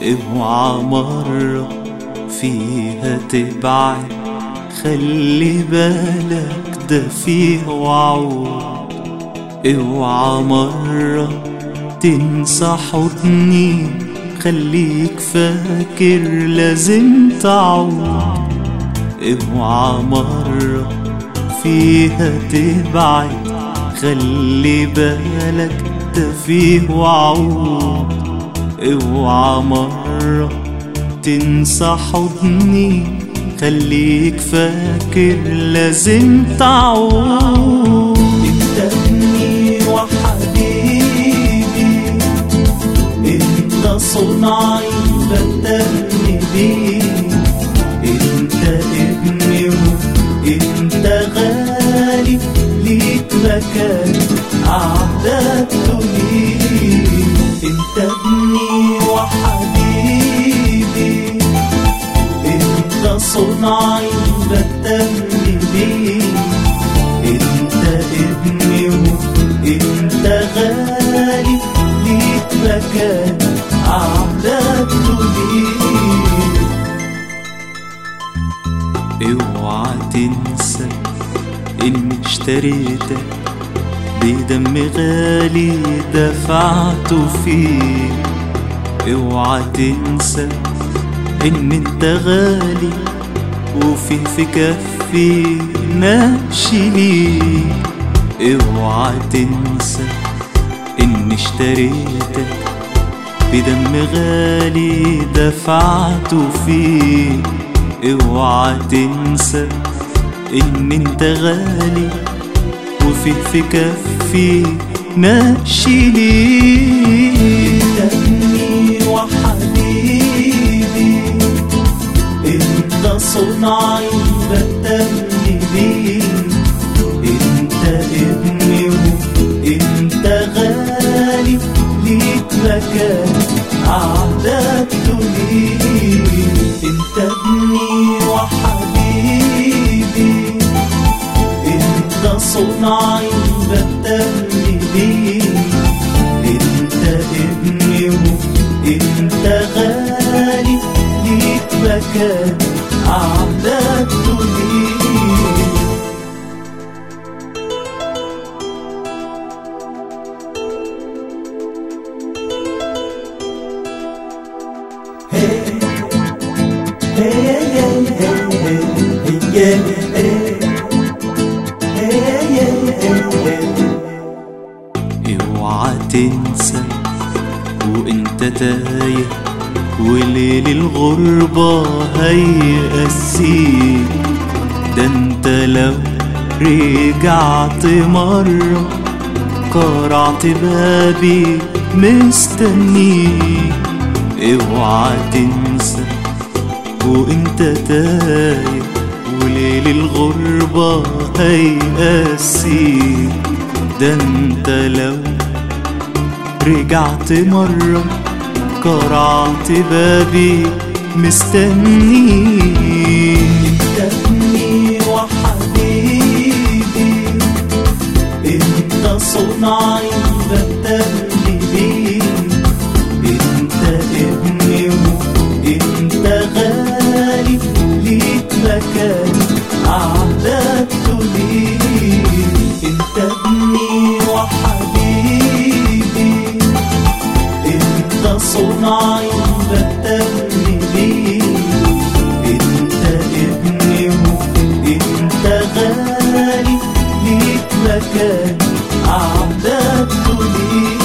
اوعى مرة فيها تبعد خلي بالك ده فيه وعود اوعى مرة تنسى حضني خليك فاكر لازم تعود اوعى مرة فيها تبعد خلي بالك ده فيه وعود اوعى مرة تنسى حضني خليك فاكر لازم تعود انت ابني وحبيبي انت صنعي بتهني بيه انت ابني وانت غالي ليك مكان اعددته ليه انت ابني وحبيبي انت صنعي بتهني بيه انت ابني وانت غالي ليك مكان اعددته ليه اوعى تنسى اني اشتريتك بدم غالي دفعته فيه اوعى تنسى ان انت غالي وفي في كفي ماشي ليك اوعى تنسى اني اشتريتك بدم غالي دفعته فيه اوعى تنسى ان انت غالي وفي في كفي ماشي ليك انت ابني وحبيبي انت صنعي بتهني بيه انت ابني وانت غالي ليك مكان اعددته ليه انت ابني وحبيبي انت صنعي بتهني بيه انت ابني وانت غالي ليك مكان اعددته ليه اوعى تنسى وانت تايه وليل الغربة هيأسيك ده انت لو رجعت مرة قرعت بابي مستنيك اوعى تنسى وانت تايه وليل الغربة هيأسيك ده انت لو رجعت مرة قرعت بابي مستنيك انت ابني وحبيبي انت صنعي بتهني بيه انت ابني وانت غالي ليك مكان اعددته ليه انت ابني وحبيبي انت صنعي بتهني بيه انت ابني وانت غالي ليك مكان اعددته ليه